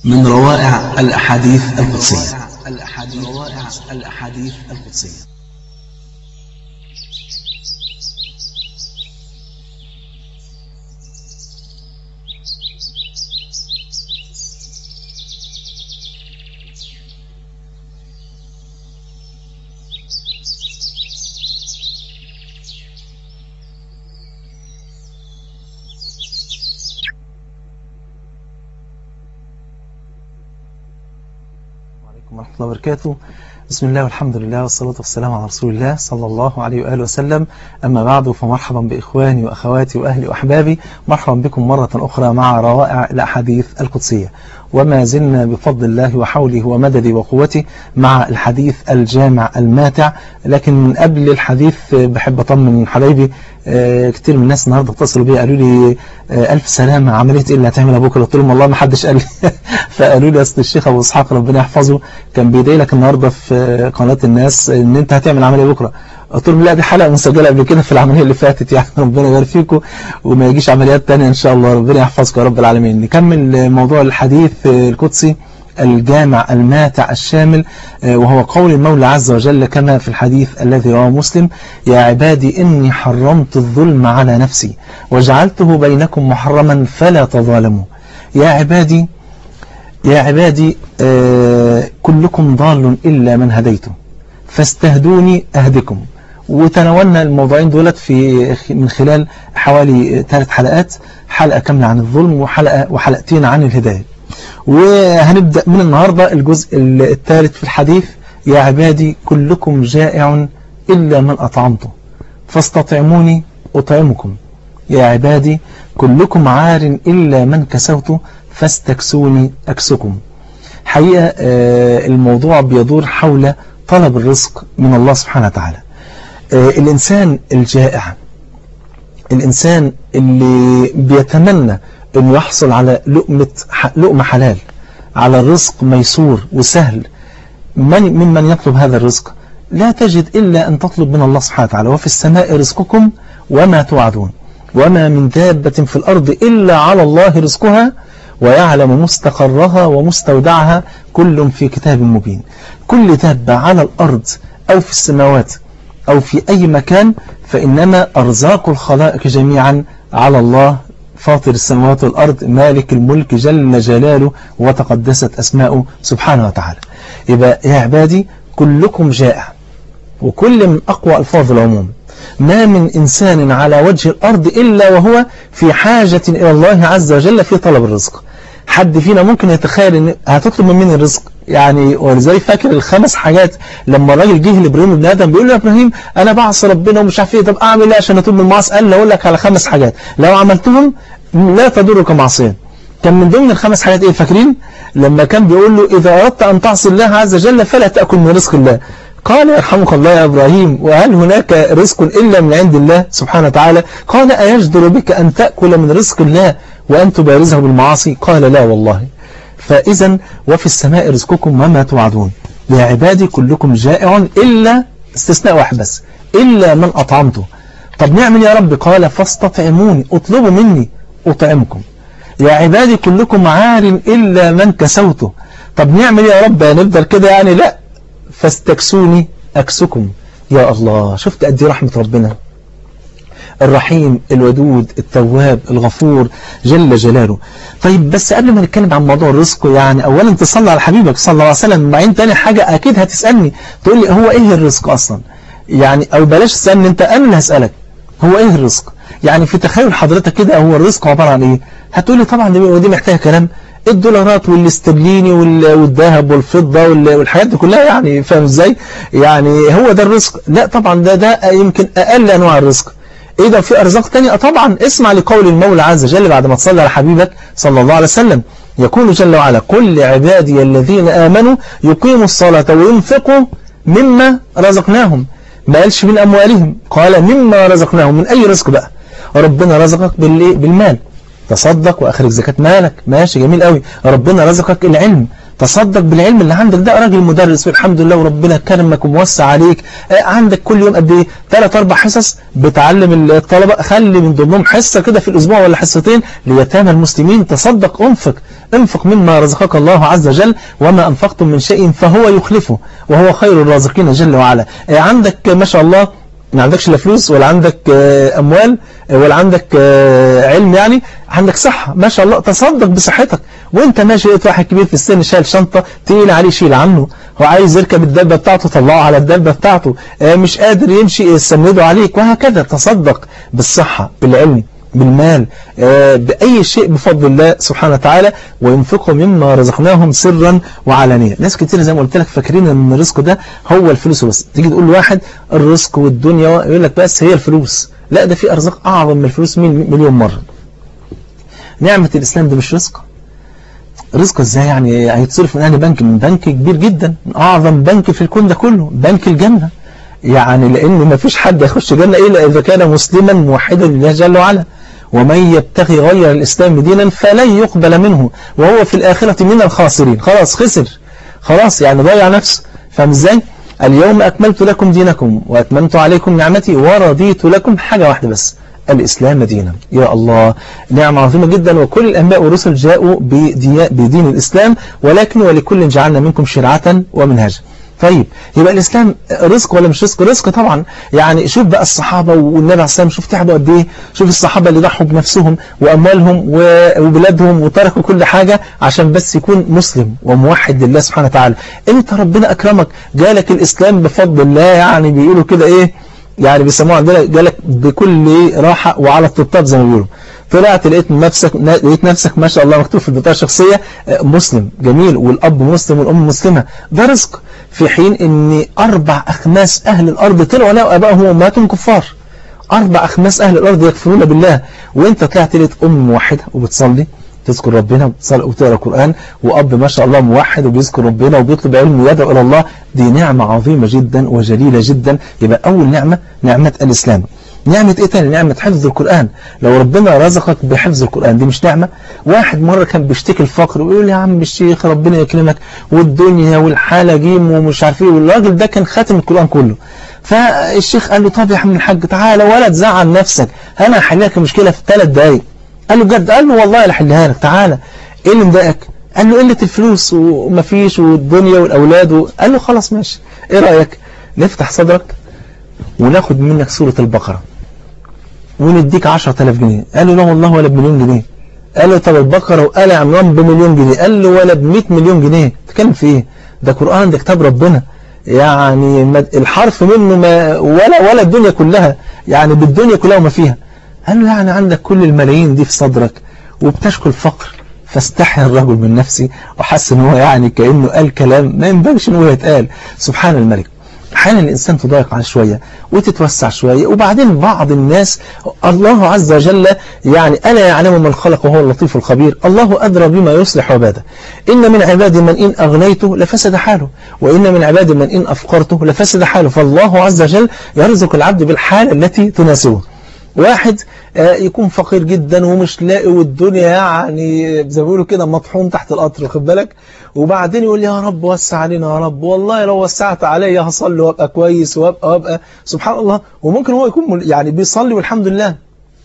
من روائع الأحاديث القدسية الأحاديث روائع الأحاديث القدسية عليكم ورحمة الله وبركاته بسم الله والحمد لله والصلاة والسلام على رسول الله صلى الله عليه وآله وسلم أما بعد فمرحبا بإخواني وأخواتي وأهلي وأحبابي مرحبا بكم مرة أخرى مع روائع الأحاديث القدسية وما زلنا بفضل الله وحوله ومدده وقوته مع الحديث الجامع الماتع لكن من قبل الحديث بحب أطمن حبايبي كتير من الناس النهاردة اتصلوا بي قالوا لي ألف سلامة عملية إيه اللي هتعملها بكرة قلت لهم والله ما حدش قال لي فقالوا لي أصل الشيخ أبو إسحاق ربنا يحفظه كان بيدعي لك النهاردة في قناة الناس إن أنت هتعمل عملية بكرة قلت لهم لا دي حلقة مسجلة قبل كده في العملية اللي فاتت يعني ربنا يبارك فيكم وما يجيش عمليات تانية إن شاء الله ربنا يحفظكم يا رب العالمين نكمل موضوع الحديث القدسي الجامع الماتع الشامل وهو قول المولى عز وجل كما في الحديث الذي رواه مسلم يا عبادي إني حرمت الظلم على نفسي وجعلته بينكم محرما فلا تظالموا يا عبادي يا عبادي آه كلكم ضال إلا من هديته فاستهدوني أهدكم وتناولنا الموضوعين دولت في من خلال حوالي ثلاث حلقات حلقة كاملة عن الظلم وحلقة وحلقتين عن الهداية وهنبدأ من النهاردة الجزء الثالث في الحديث يا عبادي كلكم جائع إلا من أطعمته فاستطعموني أطعمكم يا عبادي كلكم عار إلا من كسوته فاستكسوني أكسكم حقيقة الموضوع بيدور حول طلب الرزق من الله سبحانه وتعالى الإنسان الجائع الإنسان اللي بيتمنى أنه يحصل على لقمة, لقمة حلال على الرزق ميسور وسهل من ممن يطلب هذا الرزق لا تجد إلا أن تطلب من الله سبحانه وتعالى وفي السماء رزقكم وما توعدون وما من دابة في الأرض إلا على الله رزقها ويعلم مستقرها ومستودعها كل في كتاب مبين كل دابة على الأرض أو في السماوات أو في أي مكان فإنما أرزاق الخلائق جميعا على الله فاطر السماوات والأرض مالك الملك جل جلاله وتقدست أسماؤه سبحانه وتعالى يبقى يا عبادي كلكم جائع وكل من أقوى ألفاظ العموم ما من إنسان على وجه الأرض إلا وهو في حاجة إلى الله عز وجل في طلب الرزق حد فينا ممكن يتخيل ان هتطلب من مين الرزق يعني ولذلك فاكر الخمس حاجات لما الراجل جه لابراهيم ابن ادم بيقول له يا ابراهيم انا بعصي ربنا ومش عارف ايه طب اعمل ايه عشان اتوب من المعاصي قال له اقول لك على خمس حاجات لو عملتهم لا تضرك معصيه كان من ضمن الخمس حاجات ايه فاكرين لما كان بيقول له اذا اردت ان تعصي الله عز وجل فلا تاكل من رزق الله قال يرحمك الله يا إبراهيم وهل هناك رزق إلا من عند الله سبحانه وتعالى قال أيجدر بك أن تأكل من رزق الله وأن تبارزه بالمعاصي قال لا والله فإذا وفي السماء رزقكم وما توعدون يا عبادي كلكم جائع إلا استثناء واحد بس إلا من أطعمته طب نعمل يا رب قال فاستطعموني اطلبوا مني أطعمكم يا عبادي كلكم عار إلا من كسوته طب نعمل يا رب نفضل كده يعني لا فاستكسوني أكسكم يا الله شفت قد ايه رحمة ربنا الرحيم الودود التواب الغفور جل جلاله طيب بس قبل ما نتكلم عن موضوع الرزق يعني اولا تصلي على حبيبك صلى الله عليه وسلم بعدين تاني حاجة اكيد هتسألني تقول لي هو ايه الرزق اصلا يعني او بلاش تسألني انت انا اللي هسألك هو ايه الرزق يعني في تخيل حضرتك كده هو الرزق عبارة عن ايه هتقول لي طبعا ودي محتاجه كلام الدولارات والاستبليني والذهب والفضة والحاجات دي كلها يعني فاهم ازاي يعني هو ده الرزق لا طبعا ده ده يمكن اقل انواع الرزق ايه ده في ارزاق تانية طبعا اسمع لقول المولى عز وجل بعد ما تصلي على حبيبك صلى الله عليه وسلم يقول جل وعلا كل عبادي الذين امنوا يقيموا الصلاة وينفقوا مما رزقناهم ما قالش من اموالهم قال مما رزقناهم من اي رزق بقى ربنا رزقك بالمال تصدق واخرج زكاة مالك ماشي جميل قوي ربنا رزقك العلم تصدق بالعلم اللي عندك ده راجل مدرس والحمد لله وربنا كرمك وموسع عليك آه، عندك كل يوم قد ايه ثلاث اربع حصص بتعلم الطلبه خلي من ضمنهم حصه كده في الاسبوع ولا حصتين ليتامى المسلمين تصدق انفق انفق مما رزقك الله عز وجل وما انفقتم من شيء فهو يخلفه وهو خير الرازقين جل وعلا آه، عندك ما شاء الله ما عندكش لا فلوس ولا عندك آه، اموال آه، ولا عندك آه، علم يعني عندك صحة ما شاء الله تصدق بصحتك وانت ماشي لقيت واحد كبير في السن شايل شنطة تقيل عليه شيل عنه هو عايز يركب الدبة بتاعته طلعه على الدبة بتاعته آه، مش قادر يمشي سنده عليك وهكذا تصدق بالصحة بالعلم بالمال آه، بأي شيء بفضل الله سبحانه وتعالى وينفقوا مما رزقناهم سرا وعلانية ناس كتير زي ما قلت لك فاكرين ان الرزق ده هو الفلوس بس تيجي تقول لواحد الرزق والدنيا يقول لك بس هي الفلوس لا ده في أرزاق أعظم من الفلوس مل- مليون مرة نعمة الإسلام ده مش رزق رزق ازاي يعني هيتصرف من أهل بنك من بنك كبير جدا من أعظم بنك في الكون ده كله بنك الجنة يعني لأن ما فيش حد يخش جنة إلا إذا كان مسلما موحدا لله جل وعلا ومن يبتغي غير الإسلام دينا فلن يقبل منه وهو في الآخرة من الخاسرين خلاص خسر خلاص يعني ضيع نفسه فاهم ازاي اليوم أكملت لكم دينكم وأتممت عليكم نعمتي ورضيت لكم حاجة واحدة بس الإسلام دينا يا الله نعمة عظيمة جدا وكل الأنباء والرسل جاءوا بدي- بدين الإسلام ولكن ولكل جعلنا منكم شرعة ومنهاجا طيب يبقى الإسلام رزق ولا مش رزق رزق طبعا يعني شوف بقى الصحابة والنبي عليه السلام شوف تعبوا قد إيه شوف الصحابة اللي ضحوا بنفسهم وأموالهم و- وبلادهم وتركوا كل حاجة عشان بس يكون مسلم وموحد لله سبحانه وتعالى انت ربنا أكرمك جالك الإسلام بفضل الله يعني بيقولوا كده إيه يعني بيسموها عندنا جالك بكل راحة وعلى الطبطاب زي ما بيقولوا طلعت لقيت نفسك لقيت نفسك ما شاء الله مكتوب في البطاقه الشخصيه آه، مسلم جميل والاب مسلم والام مسلمه ده رزق في حين ان اربع اخماس اهل الارض طلعوا لقوا ابائهم وامهاتهم كفار اربع اخماس اهل الارض يكفرون بالله وانت طلعت لقيت ام موحده وبتصلي تذكر ربنا وبتصلي وتقرا قران واب ما شاء الله موحد وبيذكر ربنا وبيطلب علم ويدعو الى الله دي نعمه عظيمه جدا وجليله جدا يبقى اول نعمه نعمه الاسلام نعمة ايه تاني نعمة حفظ القرآن لو ربنا رزقك بحفظ القرآن دي مش نعمة واحد مرة كان بيشتكي الفقر ويقول يا عم الشيخ ربنا يكرمك والدنيا والحالة جيم ومش عارف ايه والراجل ده كان خاتم القرآن كله فالشيخ قال له طب يا عم الحاج تعالى ولا تزعل نفسك انا هحل لك المشكلة في ثلاث دقايق قال له بجد قال له والله لا احلها لك تعالى ايه اللي مضايقك قال له قلة الفلوس ومفيش والدنيا والاولاد و... قال له خلاص ماشي ايه رأيك نفتح صدرك وناخد منك سورة البقرة ونديك 10000 جنيه قال له لا والله ولا بمليون جنيه قال له طب البقرة وآل عمران بمليون جنيه قال له ولا ب 100 مليون جنيه تتكلم في ايه ده قرآن ده كتاب ربنا يعني ما- الحرف منه ما ولا ولا الدنيا كلها يعني بالدنيا كلها وما فيها قال له يعني عندك كل الملايين دي في صدرك وبتشكو الفقر فاستحيا الرجل من نفسه وحس ان هو يعني كأنه قال كلام ما ينبغيش ان هو يتقال سبحان الملك احيانا الانسان تضايق عليه شويه وتتوسع شويه وبعدين بعض الناس الله عز وجل يعني الا يعلم من خلق وهو اللطيف الخبير الله ادرى بما يصلح عباده ان من عبادي من ان اغنيته لفسد حاله وان من عبادي من ان افقرته لفسد حاله فالله عز وجل يرزق العبد بالحاله التي تناسبه واحد آه، يكون فقير جدا ومش لاقي والدنيا يعني زي ما بيقولوا كده مطحون تحت القطر واخد بالك وبعدين يقول يا رب وسع علينا يا رب والله لو وسعت عليا هصلي وابقى كويس وابقى وابقى سبحان الله وممكن هو يكون مل- يعني بيصلي والحمد لله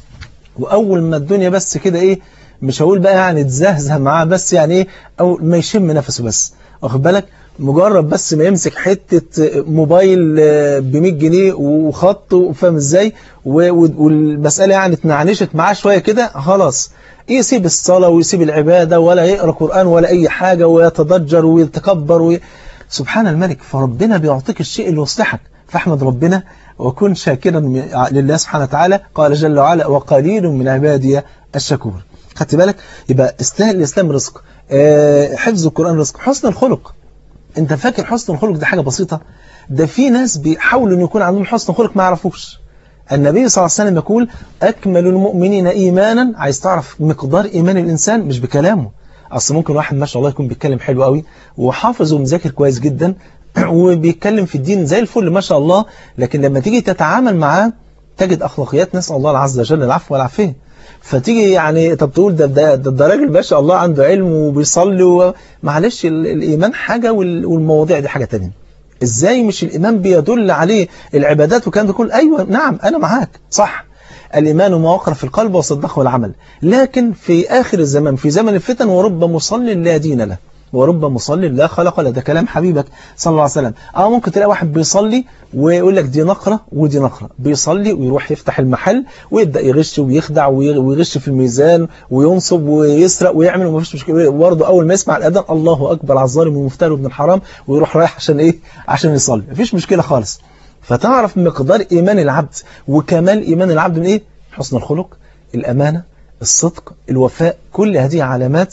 واول ما الدنيا بس كده ايه مش هقول بقى يعني تزهزه معاه بس يعني ايه او ما يشم نفسه بس واخد بالك مجرد بس ما يمسك حتة موبايل ب 100 جنيه وخط فاهم ازاي و- و- والمسألة يعني اتنعنشت معاه شوية كده خلاص يسيب الصلاة ويسيب العبادة ولا يقرأ قرآن ولا أي حاجة ويتضجر ويتكبر وي... سبحان الملك فربنا بيعطيك الشيء اللي يصلحك فاحمد ربنا وكن شاكرا من- لله سبحانه وتعالى قال جل وعلا وقليل من عبادي الشكور خدت بالك يبقى استاهل الإسلام رزق آه، حفظ القرآن رزق حسن الخلق انت فاكر حسن الخلق ده حاجة بسيطة ده في ناس بيحاولوا ان يكون عندهم حسن خلق ما يعرفوش النبي صلى الله عليه وسلم يقول أكمل المؤمنين إيمانا عايز تعرف مقدار إيمان الإنسان مش بكلامه أصل ممكن واحد ما شاء الله يكون بيتكلم حلو قوي وحافظ ومذاكر كويس جدا وبيتكلم في الدين زي الفل ما شاء الله لكن لما تيجي تتعامل معاه تجد أخلاقيات نسأل الله عز وجل العفو والعافية فتيجي يعني طب تقول ده ده ده, ده راجل ما شاء الله عنده علم وبيصلي و... معلش ال- الايمان حاجه وال- والمواضيع دي حاجه تانية ازاي مش الايمان بيدل عليه العبادات والكلام ده كله ايوه نعم انا معاك صح الإيمان ما وقر في القلب وصدقه العمل لكن في آخر الزمان في زمن الفتن ورب مصل لا دين له ورب مصل لا خلق له ده كلام حبيبك صلى الله عليه وسلم اه ممكن تلاقي واحد بيصلي ويقول لك دي نقرة ودي نقرة بيصلي ويروح يفتح المحل ويبدأ يغش ويخدع وي- ويغش في الميزان وينصب ويسرق ويعمل ومفيش مشكلة برضه أول ما يسمع الأذان الله أكبر على الظالم ومفتري ابن الحرام ويروح رايح عشان إيه عشان يصلي مفيش مشكلة خالص فتعرف مقدار إيمان العبد وكمال إيمان العبد من إيه؟ حسن الخلق الأمانة الصدق الوفاء كل هذه علامات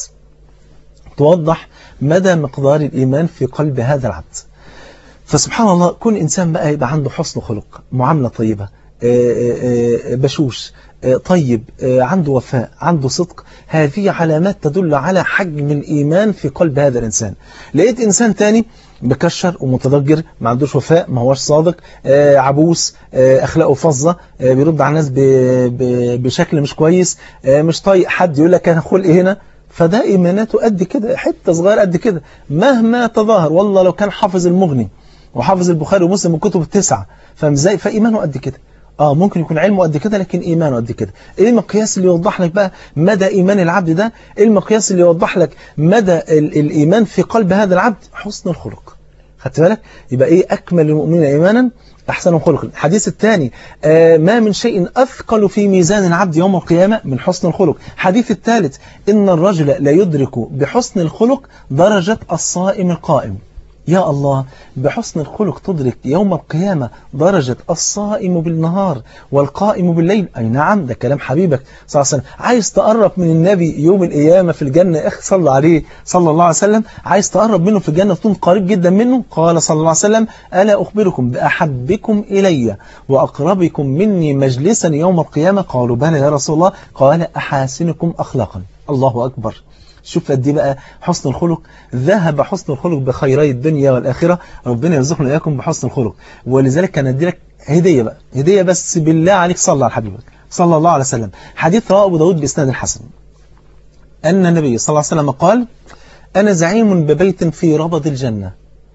توضح مدى مقدار الإيمان في قلب هذا العبد فسبحان الله كل إنسان بقى يبقى عنده حسن خلق معاملة طيبة آه، آه، آه، بشوش آه، طيب آه، عنده وفاء عنده صدق هذه علامات تدل على حجم الإيمان في قلب هذا الإنسان لقيت إنسان تاني مكشر ومتضجر ما عندوش وفاء ما هوش صادق آه، عبوس آه، أخلاقه فظة آه، بيرد على الناس ب- ب- بشكل مش كويس آه، مش طايق حد يقول لك أنا خلقي هنا فده إيماناته قد كده حتة صغيرة قد كده مهما تظاهر والله لو كان حافظ المغني وحافظ البخاري ومسلم والكتب التسعة فاهم ازاي فإيمانه قد كده اه ممكن يكون علمه قد كده لكن ايمانه قد كده ايه المقياس اللي يوضح لك بقى مدى ايمان العبد ده ايه المقياس اللي يوضح لك مدى ال الايمان في قلب هذا العبد حسن الخلق خدت بالك يبقى ايه اكمل المؤمنين ايمانا احسنهم خلقا الحديث الثاني آه ما من شيء اثقل في ميزان العبد يوم القيامه من حسن الخلق الحديث الثالث ان الرجل لا يدرك بحسن الخلق درجه الصائم القائم يا الله بحسن الخلق تدرك يوم القيامة درجة الصائم بالنهار والقائم بالليل أي نعم ده كلام حبيبك صلى الله عليه وسلم عايز تقرب من النبي يوم القيامة في الجنة يا أخي صلى عليه صلى الله عليه وسلم عايز تقرب منه في الجنة تكون قريب جدا منه قال صلى الله عليه وسلم ألا أخبركم بأحبكم إلي وأقربكم مني مجلسا يوم القيامة قالوا بلى يا رسول الله قال أحاسنكم أخلاقا الله أكبر شوف قد ايه بقى حسن الخلق ذهب حسن الخلق بخيري الدنيا والآخرة ربنا يرزقنا إياكم بحسن الخلق ولذلك كان ادي لك هدية بقى هدية بس بالله عليك صلى على حبيبك صلى الله عليه وسلم حديث رواه أبو داود بإسناد الحسن أن النبي صلى الله عليه وسلم قال أنا زعيم ببيت في ربض الجنة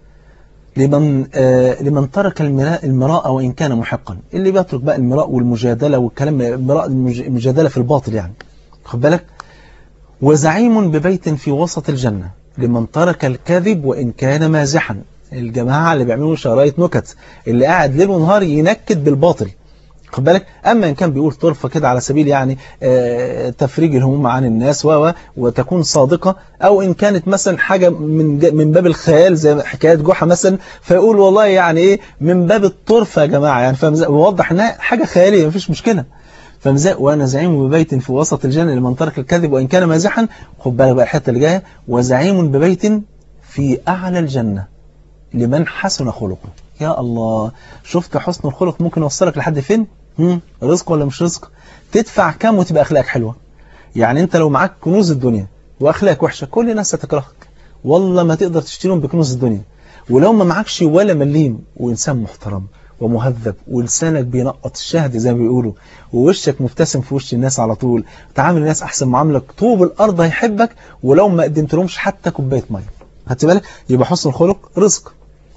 لمن آه لمن ترك المراء المراء وإن كان محقا اللي بيترك بقى المراء والمجادلة والكلام المراء المج- المجادلة في الباطل يعني خد بالك وزعيم ببيت في وسط الجنة لمن ترك الكذب وإن كان مازحا الجماعة اللي بيعملوا شرايط نكت اللي قاعد ليل ونهار ينكد بالباطل خد بالك أما إن كان بيقول طرفة كده على سبيل يعني آه، تفريج الهموم عن الناس و و- وتكون صادقة أو إن كانت مثلا حاجة من ج- من باب الخيال زي حكاية جحا مثلا فيقول والله يعني إيه من باب الطرفة يا جماعة يعني فاهم إزاي؟ ووضح إنها حاجة خيالية مفيش مشكلة فاهم ازاي وانا زعيم ببيت في وسط الجنة لمن ترك الكذب وان كان مازحا خد بالك بقى الحته اللي جايه وزعيم ببيت في اعلى الجنة لمن حسن خلقه يا الله شفت حسن الخلق ممكن يوصلك لحد فين هم؟ رزق ولا مش رزق تدفع كام وتبقى اخلاقك حلوه يعني انت لو معاك كنوز الدنيا واخلاقك وحشه كل الناس هتكرهك والله ما تقدر تشتريهم بكنوز الدنيا ولو ما معكش ولا مليم وانسان محترم ومهذب ولسانك بينقط الشهد زي ما بيقولوا ووشك مبتسم في وش الناس على طول تعامل الناس احسن معامله طوب الارض هيحبك ولو ما قدمتلهمش حتى كوبايه ميه خدت بالك يبقى حسن الخلق رزق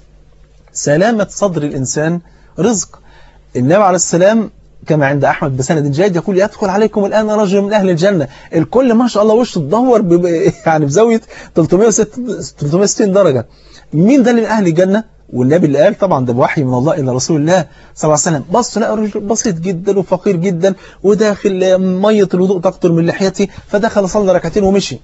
سلامة صدر الإنسان رزق النبي عليه السلام كما عند أحمد بسند جيد يقول يدخل عليكم الآن رجل من أهل الجنة الكل ما شاء الله وشه تدور بب- يعني بزاوية 360 360 درجة مين ده اللي من أهل الجنة والنبي اللي قال طبعا ده بوحي من الله إلى رسول الله صلى الله عليه وسلم بص لقى رجل بسيط جدا وفقير جدا وداخل مية الوضوء تقطر من لحيته فدخل صلى ركعتين ومشي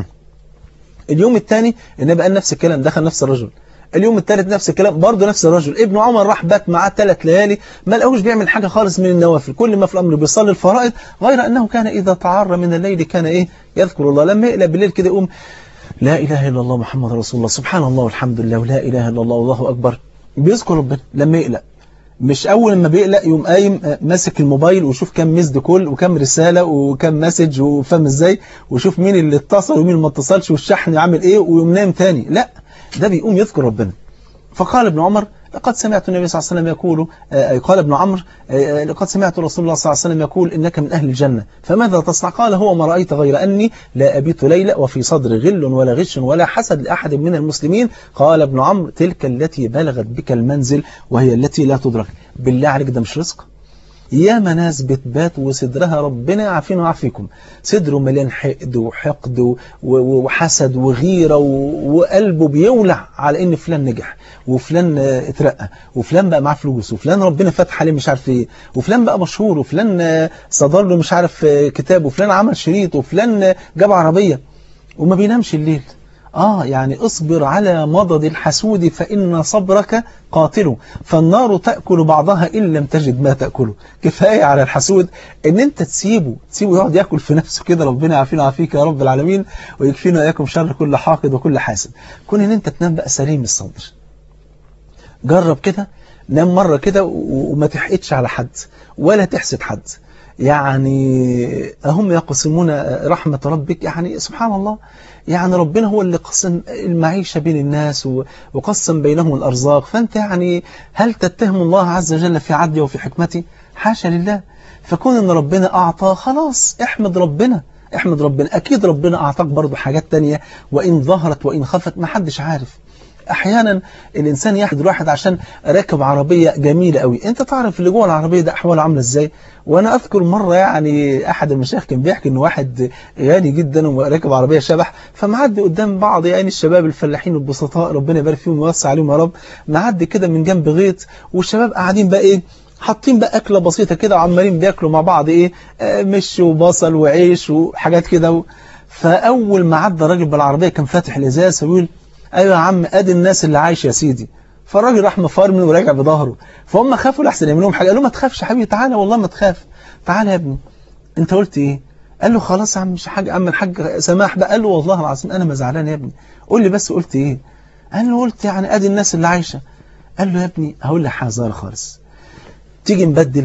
اليوم الثاني النبي قال نفس الكلام دخل نفس الرجل اليوم الثالث نفس الكلام برضه نفس الرجل ابن عمر راح بات معاه ثلاث ليالي ما لقوش بيعمل حاجة خالص من النوافل كل ما في الأمر بيصلي الفرائض غير أنه كان إذا تعرى من الليل كان إيه يذكر الله لما يقلب بالليل كده يقوم لا إله إلا الله محمد رسول الله سبحان الله والحمد لله ولا إله إلا الله والله أكبر بيذكر ربنا لما يقلق مش أول ما بيقلق يقوم قايم آه، ماسك الموبايل ويشوف كم ميسد كول وكم رسالة وكم مسج وفاهم ازاي وشوف مين اللي اتصل ومين اللي ما اتصلش والشحن عامل ايه ويقوم نايم تاني لا ده بيقوم يذكر ربنا فقال ابن عمر لقد سمعت النبي صلى الله عليه وسلم يقول آه، قال ابن عمرو آه، لقد سمعت رسول الله صلى الله عليه وسلم يقول إنك من أهل الجنة فماذا تصنع قال هو ما رأيت غير أني لا أبيت ليلة وفي صدر غل ولا غش ولا حسد لأحد من المسلمين قال ابن عمرو تلك التي بلغت بك المنزل وهي التي لا تدرك بالله عليك ده مش رزق يا ناس بتبات وصدرها ربنا يعافينا ويعافيكم صدره مليان حقد وحقد و- و- وحسد وغيرة و- وقلبه بيولع على ان فلان نجح وفلان آه، اترقى وفلان بقى معاه فلوس وفلان ربنا فتح عليه مش عارف ايه وفلان بقى مشهور وفلان آه، صدر له مش عارف آه، كتاب وفلان عمل شريط وفلان آه، جاب عربية وما بينامش الليل آه يعني اصبر على مضض الحسود فإن صبرك قاتله فالنار تأكل بعضها إن لم تجد ما تأكله كفاية على الحسود إن أنت تسيبه تسيبه يقعد يأكل في نفسه كده ربنا يعافينا ويعافيك يا رب العالمين ويكفينا وإياكم شر كل حاقد وكل حاسد كون إن أنت تنام بقى سليم الصدر جرب كده نام مرة كده و- وما تحقدش على حد ولا تحسد حد يعني هم يقسمون رحمة ربك يعني سبحان الله يعني ربنا هو اللي قسم المعيشة بين الناس و- وقسم بينهم الأرزاق فأنت يعني هل تتهم الله عز وجل في عدله وفي حكمته حاشا لله فكون أن ربنا أعطى خلاص احمد ربنا احمد ربنا أكيد ربنا أعطاك برضو حاجات تانية وإن ظهرت وإن خفت ما حدش عارف احيانا الانسان ياخد الواحد عشان راكب عربيه جميله قوي انت تعرف اللي جوه العربيه ده احواله عامله ازاي وانا اذكر مره يعني احد المشايخ كان بيحكي ان واحد غني جدا وراكب عربيه شبح فمعدي قدام بعض يعني الشباب الفلاحين البسطاء ربنا يبارك فيهم ويوسع عليهم يا رب معدي كده من جنب غيط والشباب قاعدين بقى ايه حاطين بقى أكلة بسيطة كده وعمالين بياكلوا مع بعض إيه آه، مش وبصل وعيش وحاجات كده و... فأول ما عدى الراجل بالعربية كان فاتح الإزاز فبيقول أيوة يا عم أدي الناس اللي عايشة يا سيدي فالراجل راح مفار منه وراجع بظهره فهم خافوا لحسن يعملوا لهم حاجة قال له ما تخافش يا حبيبي تعالى والله ما تخاف تعالى يا ابني أنت قلت إيه قال له خلاص يا عم مش حاجة عم الحاج سماح بقى قال له والله العظيم أنا ما زعلان يا ابني قول لي بس قلت إيه قال له قلت يعني أدي الناس اللي عايشة قال له يا ابني هقول لك حاجة صغيرة خالص تيجي نبدل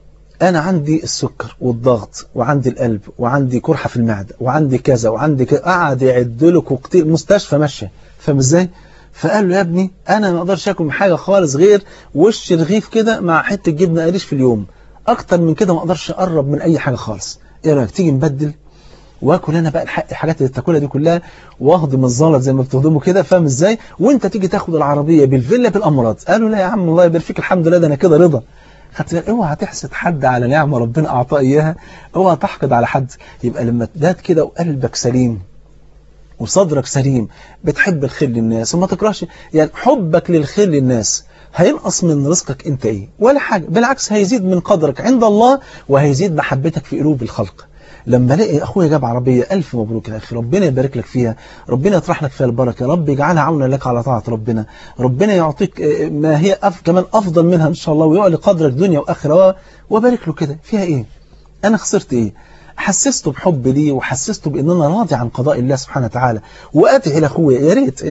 أنا عندي السكر والضغط وعندي القلب وعندي قرحة في المعدة وعندي كذا وعندي كذا قعد يعد له كوكتيل مستشفى ماشية فاهم ازاي؟ فقال له يا ابني أنا ما أقدرش آكل من حاجة خالص غير وش رغيف كده مع حتة جبنة قريش في اليوم أكتر من كده ما أقدرش أقرب من أي حاجة خالص إيه رأيك تيجي نبدل واكل انا بقى الح- الحاجات اللي بتاكلها دي كلها واهضم الزلط زي ما بتهضمه كده فاهم ازاي وانت تيجي تاخد العربيه بالفيلا بالامراض قالوا لا يا عم الله يبارك فيك الحمد لله ده انا كده رضا خدت بالك اوعى تحسد حد على نعمه ربنا اعطاه اياها اوعى تحقد على حد يبقى لما تبات كده وقلبك سليم وصدرك سليم بتحب الخير للناس وما تكرهش يعني حبك للخير للناس هينقص من رزقك انت ايه ولا حاجة بالعكس هيزيد من قدرك عند الله وهيزيد محبتك في قلوب الخلق لما الاقي اخويا جاب عربية الف مبروك يا اخي ربنا يبارك لك فيها ربنا يطرح لك فيها البركة رب يجعلها عونا لك على طاعة ربنا ربنا يعطيك آه، ما هي أف كمان افضل منها ان شاء الله ويعلي قدرك دنيا واخرة وبارك له كده فيها ايه انا خسرت ايه حسسته بحب لي وحسسته بان انا راضي عن قضاء الله سبحانه وتعالى وادعي لاخويا يا ريت